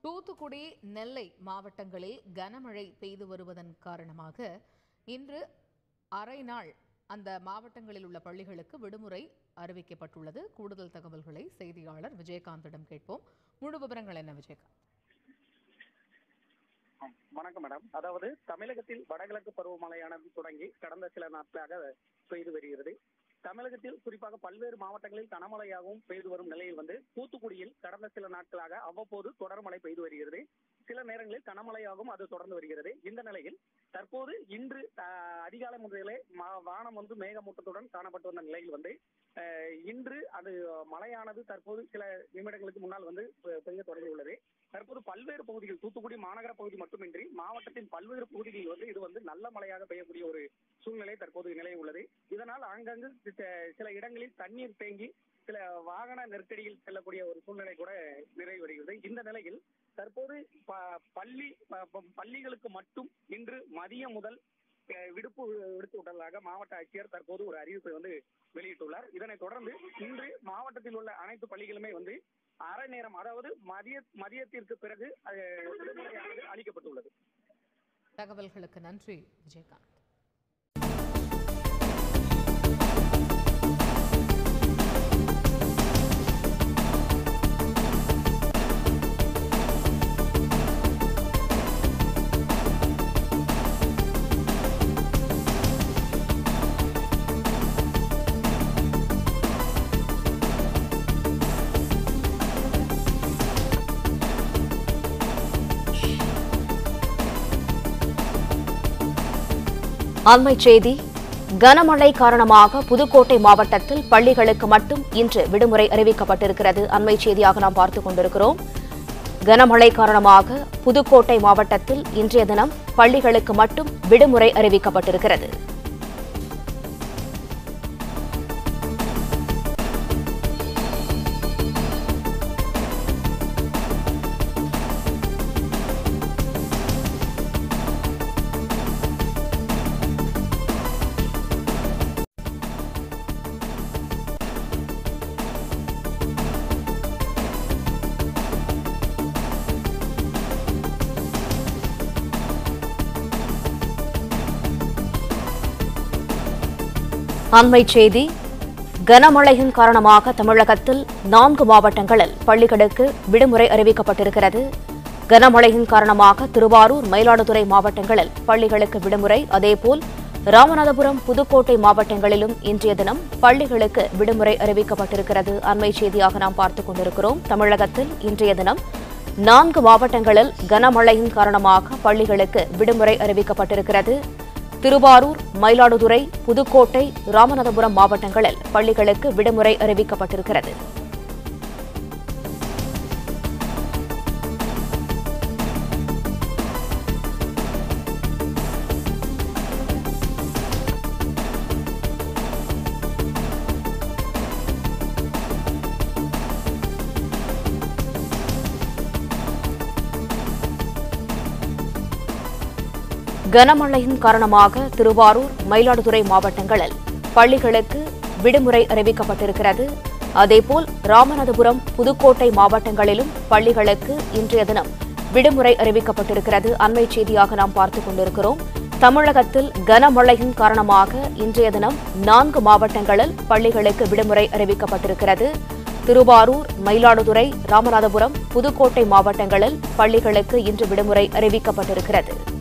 தூத்துக்குடி நெல்லை மாவட்டங்களில் கனமழை பெய்து வருவதன் காரணமாக இன்று அரை நாள் அந்த மாவட்டங்களில் உள்ள பள்ளிகளுக்கு விடுமுறை அறிவிக்கப்பட்டுள்ளது கூடுதல் தகவல்களை செய்தியாளர் விஜயகாந்திடம் கேட்போம் முழு விவரங்கள் என்ன விஜயகாந்த் ஆம், வணக்கம் மேடம் அதாவது தமிழகத்தில் வடகிழக்கு பருவமழையானது தொடங்கி கடந்த சில நாட்களாக பெய்து வருகிறது தமிழகத்தில் குறிப்பாக பல்வேறு மாவட்டங்களில் கனமழையாகவும் பெய்து வரும் நிலையில் வந்து தூத்துக்குடியில் கடந்த சில நாட்களாக அவ்வப்போது தொடர் மழை பெய்து வருகிறது சில நேரங்களில் கனமழையாகவும் அது தொடர்ந்து வருகிறது இந்த நிலையில் தற்போது இன்று ஆஹ், அதிகாலை முதலே மா- வானம் வந்து மேகமூட்டத்துடன் காணப்பட்டு வந்த நிலையில் வந்து ஆஹ், இன்று அது மழையானது தற்போது சில நிமிடங்களுக்கு முன்னால் வந்து பெ- பெய்ய தொடங்கியுள்ளது தற்போது பல்வேறு பகுதிகள் தூத்துக்குடி மாநகர பகுதி மட்டுமின்றி மாவட்டத்தின் பல்வேறு பகுதிகளில் வந்து இது வந்து நல்ல மழையாக பெய்யக்கூடிய ஒரு சூழ்நிலை தற்போது நிலை உள்ளது இதனால் ஆங்காங்கு சி- சில இடங்களில் தண்ணீர் தேங்கி சில வாகன நெருக்கடியில் செல்லக்கூடிய ஒரு சூழ்நிலை கூட நிறைவு வருகிறது இந்த நிலையில் தற்போது ப- பள்ளி ப- ப- பள்ளிகளுக்கு மட்டும் இன்று மதியம் முதல் அஹ், விடுப்பு விடுத்து விட்டதாக மாவட்ட ஆட்சியர் தற்போது ஒரு அறிவிப்பை வந்து வெளியிட்டுள்ளார் இதனைத் தொடர்ந்து இன்று மாவட்டத்தில் உள்ள அனைத்து பள்ளிகளுமே வந்து அரை நேரம் அதாவது மதிய மதியத்திற்கு பிறகு அஹ், விடுமுறையானது அளிக்கப்பட்டுள்ளது தகவல்களுக்கு நன்றி விஜயகாந்த் அண்மைச் செய்தி கனமழை காரணமாக புதுக்கோட்டை மாவட்டத்தில் பள்ளிகளுக்கு மட்டும் இன்று விடுமுறை அறிவிக்கப்பட்டிருக்கிறது அண்மைச் செய்தியாக நாம் பார்த்துக் கொண்டிருக்கிறோம் கனமழை காரணமாக புதுக்கோட்டை மாவட்டத்தில் இன்றைய தினம் பள்ளிகளுக்கு மட்டும் விடுமுறை அறிவிக்கப்பட்டிருக்கிறது அண்மைச் செய்தி கனமழையின் காரணமாக தமிழகத்தில் நான்கு மாவட்டங்களில் பள்ளிகளுக்கு விடுமுறை அறிவிக்கப்பட்டிருக்கிறது கனமழையின் காரணமாக திருவாரூர் மயிலாடுதுறை மாவட்டங்களில் பள்ளிகளுக்கு விடுமுறை அதேபோல் ராமநாதபுரம் புதுக்கோட்டை மாவட்டங்களிலும் இன்றைய தினம் பள்ளிகளுக்கு விடுமுறை அறிவிக்கப்பட்டிருக்கிறது அண்மைச் செய்தியாக நாம் பார்த்துக் கொண்டிருக்கிறோம் தமிழகத்தில் இன்றைய தினம் நான்கு மாவட்டங்களில் கனமழையின் காரணமாக பள்ளிகளுக்கு விடுமுறை அறிவிக்கப்பட்டிருக்கிறது திருவாரூர் மயிலாடுதுறை புதுக்கோட்டை ராமநாதபுரம் மாவட்டங்களில் பள்ளிகளுக்கு விடுமுறை அறிவிக்கப்பட்டிருக்கிறது கனமழையின் காரணமாக திருவாரூர் மயிலாடுதுறை மாவட்டங்களில் பள்ளிகளுக்கு விடுமுறை அறிவிக்கப்பட்டிருக்கிறது அதேபோல் ராமநாதபுரம் புதுக்கோட்டை மாவட்டங்களிலும் பள்ளிகளுக்கு இன்றைய தினம் விடுமுறை அறிவிக்கப்பட்டிருக்கிறது அண்மைச் செய்தியாக நாம் பார்த்துக் கொண்டிருக்கிறோம் தமிழகத்தில் கனமழையின் காரணமாக இன்றைய தினம் நான்கு மாவட்டங்களில் பள்ளிகளுக்கு விடுமுறை அறிவிக்கப்பட்டிருக்கிறது திருவாரூர் மயிலாடுதுறை ராமநாதபுரம் புதுக்கோட்டை மாவட்டங்களில் பள்ளிகளுக்கு இன்று விடுமுறை அறிவிக்கப்பட்டிருக்கிறது